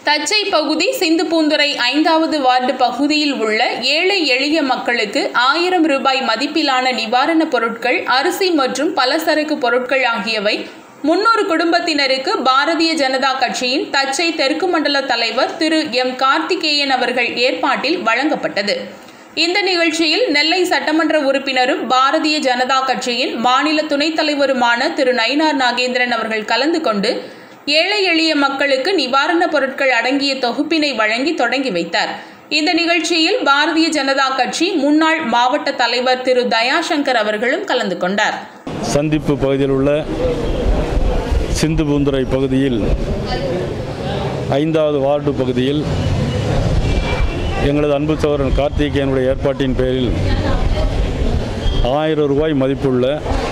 தச்சை பகுதி சிந்துபூந்துறை ஐந்தாவது வார்டு பகுதியில் உள்ள ஏழை எளிய மக்களுக்கு ஆயிரம் ரூபாய் மதிப்பிலான நிவாரணப் பொருட்கள் அரிசி மற்றும் பலசரக்கு பொருட்கள் ஆகியவை முன்னூறு குடும்பத்தினருக்கு பாரதிய ஜனதா கட்சியின் தச்சை தெற்கு மண்டல தலைவர் திரு எம் கார்த்திகேயன் அவர்கள் ஏற்பாட்டில் வழங்கப்பட்டது இந்த நிகழ்ச்சியில் நெல்லை சட்டமன்ற உறுப்பினரும் பாரதிய ஜனதா கட்சியின் மாநில துணைத் தலைவருமான திரு நயினார் நாகேந்திரன் அவர்கள் கலந்து கொண்டு ஏழை எளிய மக்களுக்கு நிவாரணப் பொருட்கள் அடங்கிய தொகுப்பினை வழங்கி தொடங்கி வைத்தார் இந்த நிகழ்ச்சியில் பாரதிய ஜனதா கட்சி முன்னாள் மாவட்ட தலைவர் திரு தயாசங்கர் அவர்களும் கலந்து கொண்டார் சந்திப்பு பகுதியில் உள்ள சிந்துபூந்துறை பகுதியில் ஐந்தாவது வார்டு பகுதியில் எங்களது அன்பு சோழன் கார்த்திகேயனுடைய ஏற்பாட்டின் பேரில் ஆயிரம் ரூபாய் மதிப்புள்ள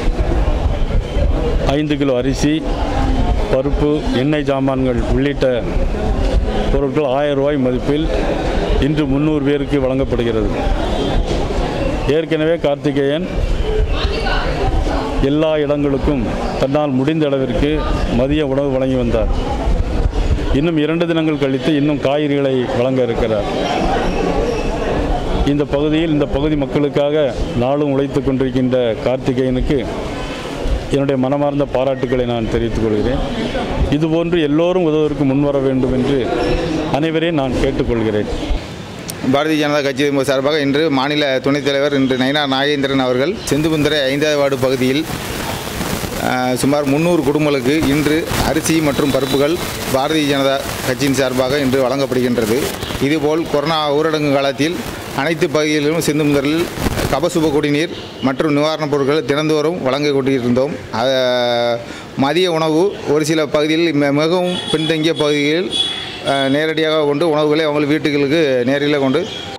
ஐந்து கிலோ அரிசி பருப்பு எண்ணெய் சாமான்கள் உள்ளிட்ட பொருட்கள் ஆயிரம் ரூபாய் மதிப்பில் இன்று முந்நூறு பேருக்கு வழங்கப்படுகிறது ஏற்கனவே கார்த்திகேயன் எல்லா இடங்களுக்கும் தன்னால் முடிந்த அளவிற்கு மதிய உணவு வழங்கி வந்தார் இன்னும் இரண்டு தினங்கள் கழித்து இன்னும் காய்கறிகளை வழங்க இருக்கிறார் இந்த பகுதியில் இந்த பகுதி மக்களுக்காக நாளும் உழைத்து கொண்டிருக்கின்ற கார்த்திகேயனுக்கு என்னுடைய மனமார்ந்த பாராட்டுக்களை நான் தெரிவித்துக் கொள்கிறேன் இதுபோன்று எல்லோரும் உதவுவதற்கு முன்வர வேண்டும் என்று அனைவரையும் நான் கேட்டுக்கொள்கிறேன் பாரதிய ஜனதா கட்சி சார்பாக இன்று மாநில துணைத் தலைவர் இன்று நயினார் நாகேந்திரன் அவர்கள் செந்துபுந்தரை ஐந்தாவது வார்டு பகுதியில் அஹ், சுமார் முந்நூறு குடும்பங்களுக்கு இன்று அரிசி மற்றும் பருப்புகள் பாரதிய ஜனதா கட்சியின் சார்பாக இன்று வழங்கப்படுகின்றது இதுபோல் கொரோனா ஊரடங்கு காலத்தில் அனைத்து பகுதிகளிலும் செந்துமுந்தரில் கபசுப குடிநீர் மற்றும் நிவாரணப் பொருட்கள் தினந்தோறும் வழங்க கொண்டிருந்தோம் அஹ், மதிய உணவு ஒரு சில பகுதியில் மி- மிகவும் பின்தங்கிய பகுதிகளில் அஹ், நேரடியாக கொண்டு உணவுகளை அவங்க வீட்டுகளுக்கு நேரில் கொண்டு